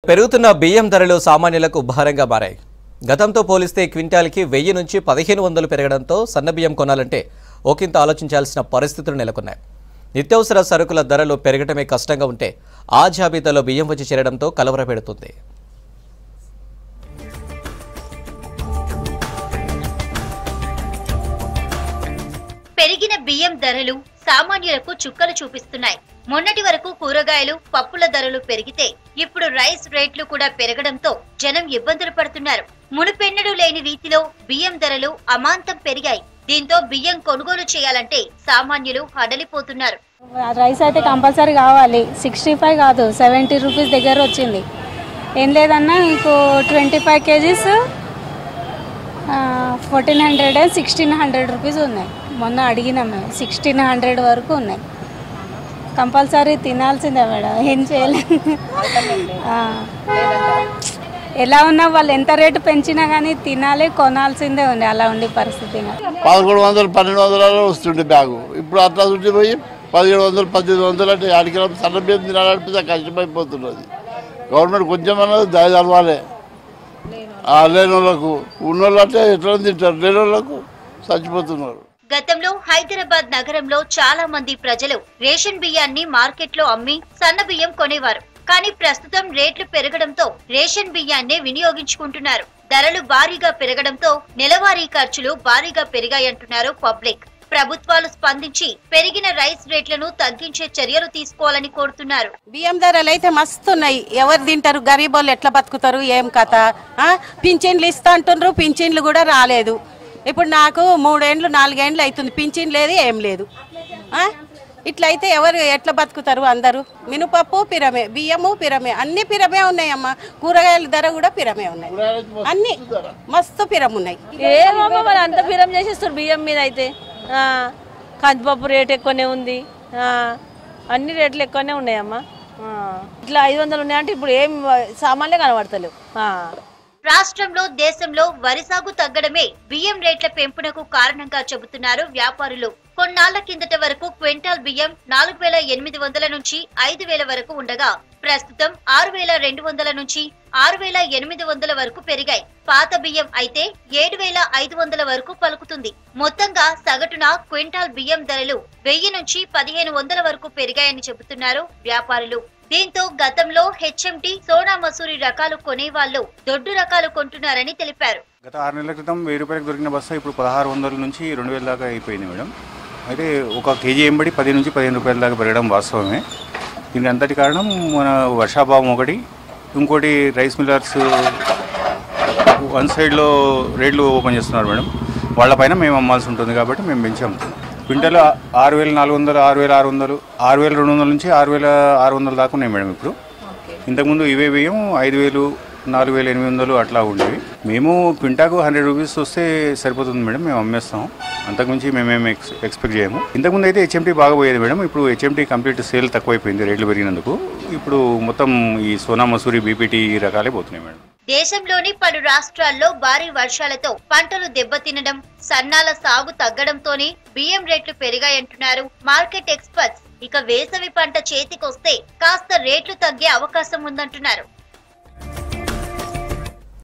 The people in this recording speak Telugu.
పెరుగుతున్న బియ్యం ధరలు సామాన్యులకు భారంగా మారాయి గతంతో పోలిస్తే క్వింటాల్కి వెయ్యి నుంచి పదిహేను వందలు పెరగడంతో సన్నబియ్యం కొనాలంటే ఒకంత ఆలోచించాల్సిన పరిస్థితులు నెలకొన్నాయి నిత్యావసర సరుకుల ధరలు పెరగటమే కష్టంగా ఉంటే ఆ జాబితాలో బియ్యం వచ్చి చేరడంతో కలవరపెడుతుంది పెరిగిన బియ్యం ధరలు సామాన్యులకు చుక్కలు చూపిస్తున్నాయి మొన్నటి వరకు కూరగాయలు పప్పుల ధరలు పెరిగితే ఇప్పుడు రైస్ రేట్లు కూడా పెరగడంతో జనం ఇబ్బందులు పడుతున్నారు మునుపెన్నడూ లేని రీతిలో బియ్యం ధరలు అమాంతం పెరిగాయి దీంతో బియ్యం కొనుగోలు చేయాలంటే సామాన్యులు హడలిపోతున్నారు రైస్ అయితే కంపల్సరీ కావాలి సిక్స్టీ ఫైవ్ కాదు సెవెంటీ రూపీస్ దగ్గర వచ్చింది ఏం లేదన్నా మీకు twenty five kgs fourteen hundred and sixteen hundred rupees ఉన్నాయి మొన్న అడిగినాం మేము సిక్స్టీన్ హండ్రెడ్ వరకు ఉన్నాయి కంపల్సరీ తినాల్సిందే మేడం ఏం చేయలేదు ఆ. ఎలా ఉన్నా వాళ్ళు ఎంత రేటు పెంచినా కానీ తినాలి కొనాల్సిందే ఉంది అలా ఉండే పరిస్థితి ఇంకా. పదకొండు వందలు పన్నెండు వందలలో వస్తుండే బ్యాగు ఇప్పుడు అట్లా ఉండిపోయి పదిహేడు వందలు పద్దెనిమిది వందలు అంటే ఆడికి సన్న బియ్యం తినాలంటే కష్టమైపోతున్నది గవర్నమెంట్ కొంచెం అన్నది దయ చదవాలి ఆ లేని వాళ్ళకు ఉన్న వాళ్ళు అంటే ఎట్లా తింటారు లేని వాళ్ళకు చచ్చిపోతున్నారు గతంలో హైదరాబాద్ నగరంలో చాలా మంది ప్రజలు రేషన్ బియ్యాన్ని మార్కెట్లో అమ్మి సన్న బియ్యం కొనేవారు కానీ ప్రస్తుతం రేట్లు పెరగడంతో రేషన్ బియ్యాన్నే వినియోగించుకుంటున్నారు ధరలు భారీగా పెరగడంతో నెలవారీ ఖర్చులు భారీగా పెరిగాయంటున్నారు పబ్లిక్ ప్రభుత్వాలు స్పందించి పెరిగిన రైస్ రేట్లను తగ్గించే చర్యలు తీసుకోవాలని కోరుతున్నారు బియ్యం ధరలు అయితే మస్తు ఉన్నాయి ఎవరు తింటారు గరీబోళ్ళు ఎట్లా బతుకుతారు ఏం కథ ఆ? పింఛన్లు ఇస్తా అంటుండ్రు పింఛన్లు కూడా రాలేదు ఇప్పుడు నాకు మూడేండ్లు నాలుగేండ్లు అవుతుంది పింఛన్ లేదు ఏం లేదు ఆ? ఇట్లయితే ఎవరు ఎట్లా బతుకుతారు అందరూ మినుపప్పు పిరమే బియ్యము పిరమే అన్ని పిరమే ఉన్నాయమ్మా కూరగాయల ధర కూడా పిరమే ఉన్నాయి అన్ని మస్తు పిరం ఉన్నాయి ఏమమ్మా మరి అంత ఫిరం చేసేస్తారు బియ్యం మీద అయితే ఆ, కందిపప్పు రేట్ ఎక్కువనే ఉంది ఆ, అన్ని రేట్లు ఎక్కువనే ఉన్నాయమ్మా ఆ, ఇట్లా ఐదు వందలు ఉన్నాయంటే ఇప్పుడు ఏం సామాన్లే కనబడతలేవు ఆ. రాష్ట్రంలో దేశంలో వరి సాగు తగ్గడమే బియ్యం రేట్ల పెంపునకు కారణంగా చెబుతున్నారు వ్యాపారులు కొన్నాళ్ల కిందట వరకు క్వింటాల్ బియ్యం నాలుగు వేల ఎనిమిది వందల నుంచి ఐదు వేల వరకు ఉండగా ప్రస్తుతం ఆరు వేల రెండు వందల నుంచి ఆరు వేల ఎనిమిది వందల వరకు పెరిగాయి పాత బియ్యం అయితే ఏడు వేల ఐదు వందల వరకు పలుకుతుంది మొత్తంగా సగటున క్వింటాల్ బియ్యం ధరలు వెయ్యి నుంచి పదిహేను వందల వరకు పెరిగాయని చెబుతున్నారు వ్యాపారులు దీంతో గతంలో హెచ్ఎంటి సోనా మసూరి రకాలు కొనేవాళ్లు దొడ్డు రకాలు కొంటున్నారని తెలిపారు గత ఆరు నెలల క్రితం వెయ్యి రూపాయలకు దొరికిన బస్తా ఇప్పుడు పదహారు వందల నుంచి రెండు వేల దాకా అయిపోయింది మేడం అయితే ఒక కేజీ ఎంబడి పది నుంచి పదిహేను రూపాయల దాకా పెరగడం వాస్తవమే దీనికి అంతటి కారణం మన వర్షాభావం ఒకటి ఇంకోటి రైస్ మిల్లర్స్ వన్ సైడ్లో రేట్లు ఓపెన్ చేస్తున్నారు మేడం వాళ్ళపైన మేము అమ్మాల్సి ఉంటుంది కాబట్టి మేము పెంచాము క్వింటల్ ఆరు వేల నాలుగు వందలు ఆరు వేల ఆరు వందలు ఆరు వేల రెండు వందల నుంచి ఆరు వేల ఆరు వందల దాకా ఉన్నాయి మేడం ఇప్పుడు ఇంతకుముందు ఇవే బియ్యం ఐదు వేలు నాలుగు వేల ఎనిమిది వందలు అట్లా ఉండేవి మేము క్వింటాకు హండ్రెడ్ రూపీస్ వస్తే సరిపోతుంది మేడం మేము అమ్మేస్తాం అంతకుమించి మేమేం ఎక్స్ ఎక్స్పెక్ట్ చేయము ఇంతకుముందు అయితే హెచ్ఎంటీ బాగా పోయేది మేడం ఇప్పుడు హెచ్ఎంటీ కంప్లీట్ సేల్ తక్కువైపోయింది రేట్లు పెరిగినందుకు ఇప్పుడు మొత్తం ఈ సోనా మసూరి బీపీటీ రకాలే పోతున్నాయి మేడం దేశంలోని పలు రాష్ట్రాల్లో భారీ వర్షాలతో పంటలు దెబ్బతినడం సన్నాల సాగు తగ్గడంతోనే బియ్యం రేట్లు పెరిగాయంటున్నారు మార్కెట్ ఎక్స్పర్ట్స్ ఇక వేసవి పంట చేతికొస్తే కాస్త రేట్లు తగ్గే అవకాశం ఉందంటున్నారు